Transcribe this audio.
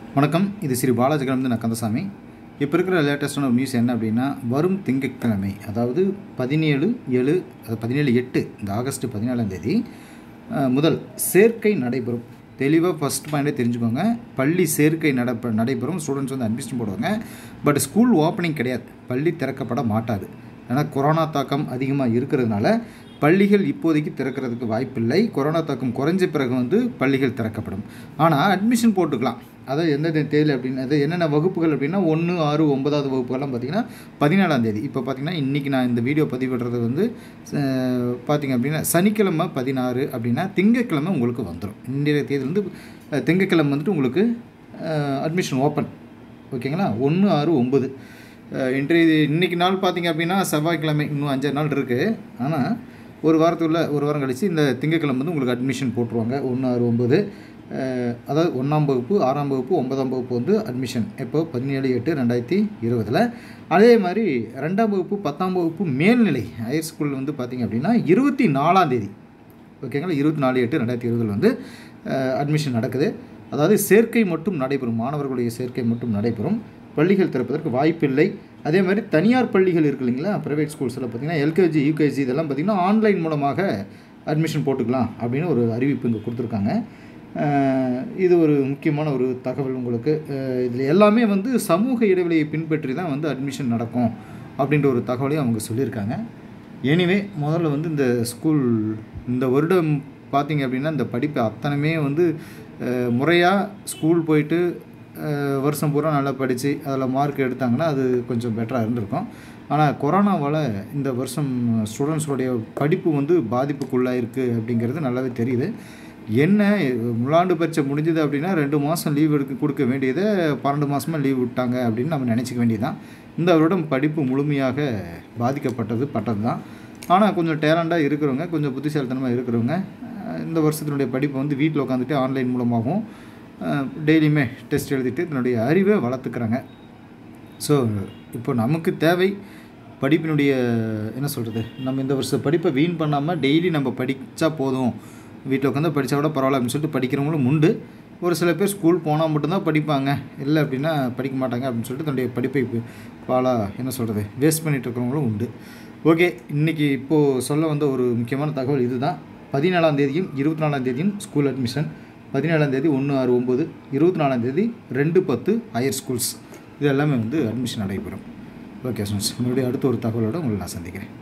வணக்கம் இது ஸ்ரீ பாலாஜிகிழந்து நான் கந்தசாமி இப்போ இருக்கிற லேட்டஸ்டான ஒரு நியூஸ் என்ன அப்படின்னா வரும் திங்கட்கிழமை அதாவது பதினேழு ஏழு அது பதினேழு எட்டு இந்த ஆகஸ்ட் பதினேழாம் தேதி அஹ், முதல் சேர்க்கை நடைபெறும் தெளிவாக ஃபஸ்ட் பாயிண்டே தெரிஞ்சுக்கோங்க பள்ளி சேர்க்கை நடப்ப நடைபெறும் ஸ்டூடெண்ட்ஸ் வந்து அட்மிஷன் போடுவாங்க பட் ஸ்கூல் ஓப்பனிங் கிடையாது பள்ளி திறக்கப்பட மாட்டாது ஏன்னா கொரோனா தாக்கம் அதிகமாக இருக்கிறதுனால பள்ளிகள் இப்போதைக்கு திறக்கிறதுக்கு வாய்ப்பில்லை கொரோனா தாக்கம் குறைஞ்ச பிறகு வந்து பள்ளிகள் திறக்கப்படும் ஆனால் அட்மிஷன் போட்டுக்கலாம் அதாவது எந்த தேதி அப்படின்னு அது என்னென்ன வகுப்புகள் அப்படின்னா ஒன்று ஆறு ஒன்பதாவது வகுப்புகள்லாம் பார்த்தீங்கன்னா பதினாலாம் தேதி இப்போ பார்த்தீங்கன்னா இன்றைக்கி நான் இந்த வீடியோ பதிவிடுறது வந்து அஹ், பார்த்தீங்க அப்படின்னா சனிக்கிழமை பதினாறு அப்படின்னா திங்கட்கிழமை உங்களுக்கு வந்துடும் இன்றைய தேதி வந்து அஹ், திங்கட்கிழமை வந்துட்டு உங்களுக்கு அட்மிஷன் ஓப்பன் ஓகேங்களா ஒன்று ஆறு ஒம்பது இன்றைய இன்னைக்கு நாள் பார்த்தீங்க அப்படின்னா செவ்வாய்க்கிழமை இன்னும் அஞ்சாறு நாள் இருக்குது ஆனால் ஒரு வாரத்துக்குள்ள ஒரு வாரம் கழித்து இந்த திங்கட்கிழமை வந்து உங்களுக்கு அட்மிஷன் போட்டுருவாங்க ஒன்று ஆறு ஒம்பது அதாவது ஒன்றாம் வகுப்பு ஆறாம் வகுப்பு ஒன்பதாம் வகுப்பு வந்து அட்மிஷன் எப்போ பதினேழு எட்டு ரெண்டாயிரத்தி இருபதில் அதே மாதிரி ரெண்டாம் வகுப்பு பத்தாம் வகுப்பு மேல்நிலை ஹையர் ஸ்கூல் வந்து பார்த்திங்க அப்படின்னா இருபத்தி நாலாம் தேதி ஓகேங்களா இருபத்தி நாலு எட்டு ரெண்டாயிரத்தி இருபதில் வந்து அட்மிஷன் நடக்குது அதாவது சேர்க்கை மட்டும் நடைபெறும் மாணவர்களுடைய சேர்க்கை மட்டும் நடைபெறும் பள்ளிகள் திறப்பதற்கு வாய்ப்பில்லை அதே மாதிரி தனியார் பள்ளிகள் இருக்கு இல்லைங்களா ப்ரைவேட் ஸ்கூல்ஸில் பார்த்தீங்கன்னா எல்கேஜி யூகேஜி இதெல்லாம் பார்த்திங்கன்னா ஆன்லைன் மூலமாக அட்மிஷன் போட்டுக்கலாம் அப்படின்னு ஒரு அறிவிப்பு இங்கே கொடுத்துருக்காங்க அஹ் இது ஒரு முக்கியமான ஒரு தகவல் உங்களுக்கு இதில் எல்லாமே வந்து சமூக இடைவெளியை பின்பற்றி தான் வந்து அட்மிஷன் நடக்கும் அப்படின்ற ஒரு தகவலையும் அவங்க சொல்லியிருக்காங்க எனிவே முதல்ல வந்து இந்த ஸ்கூல் இந்த வருடம் பார்த்தீங்க அப்படின்னா இந்த படிப்பு அத்தனையுமே வந்து முறையாக ஸ்கூல் போயிட்டு அஹ், வருஷம் பூரா நல்லா படித்து அதில் மார்க் எடுத்தாங்கன்னா அது கொஞ்சம் பெட்டராக இருந்திருக்கும் ஆனால் கொரோனாவால் இந்த வருஷம் ஸ்டூடெண்ட்ஸோடைய படிப்பு வந்து பாதிப்புக்குள்ளாயிருக்கு அப்படிங்கிறது நல்லாவே தெரியுது என்ன முலாண்டு பரீட்சை முடிஞ்சது அப்படின்னா ரெண்டு மாதம் லீவ் எடுக்க கொடுக்க வேண்டியதை பன்னெண்டு மாதமாக லீவ் விட்டாங்க அப்படின்னு நம்ம நினச்சிக்க வேண்டியதுதான் இந்த வருடம் படிப்பு முழுமையாக பாதிக்கப்பட்டது பட்டது தான் ஆனால் கொஞ்சம் டேலண்டாக இருக்கிறவங்க கொஞ்சம் புத்திசாலித்தனமாக இருக்கிறவங்க அஹ், இந்த வருஷத்தினுடைய படிப்பை வந்து வீட்டில் உட்காந்துட்டு ஆன்லைன் மூலமாகவும் டெய்லியுமே டெஸ்ட் எழுதிட்டு தன்னுடைய அறிவை வளர்த்துக்கிறாங்க ஸோ இப்போ நமக்கு தேவை படிப்பினுடைய என்ன சொல்கிறது நம்ம இந்த வருஷம் படிப்பை வீண் பண்ணாமல் டெய்லி நம்ம படித்தா போதும் வீட்டில் உட்காந்து படித்தா கூட பரவாயில்ல அப்படின்னு சொல்லிட்டு படிக்கிறவங்களும் உண்டு ஒரு சில பேர் ஸ்கூல் போனால் மட்டும்தான் படிப்பாங்க இல்லை அப்படின்னா படிக்க மாட்டாங்க அப்படின்னு சொல்லிட்டு தன்னுடைய படிப்பை இப்போ பாலா என்ன சொல்கிறது வேஸ்ட் பண்ணிட்டு இருக்கிறவங்களும் உண்டு ஓகே இன்றைக்கி இப்போது சொல்ல வந்த ஒரு முக்கியமான தகவல் இதுதான் பதினேழாம் தேதியும் இருபத்தி நாலாம் தேதியும் ஸ்கூல் அட்மிஷன் பதினேழாம் தேதி ஒன்று ஆறு ஒம்பது இருபத்தி நாலாம் தேதி ரெண்டு பத்து ஹையர் ஸ்கூல்ஸ் இது எல்லாமே வந்து அட்மிஷன் நடைபெறும் ஓகே ஸ்டூடெண்ட்ஸ் மறுபடியும் அடுத்த ஒரு தகவலோடு உங்களை நான் சந்திக்கிறேன்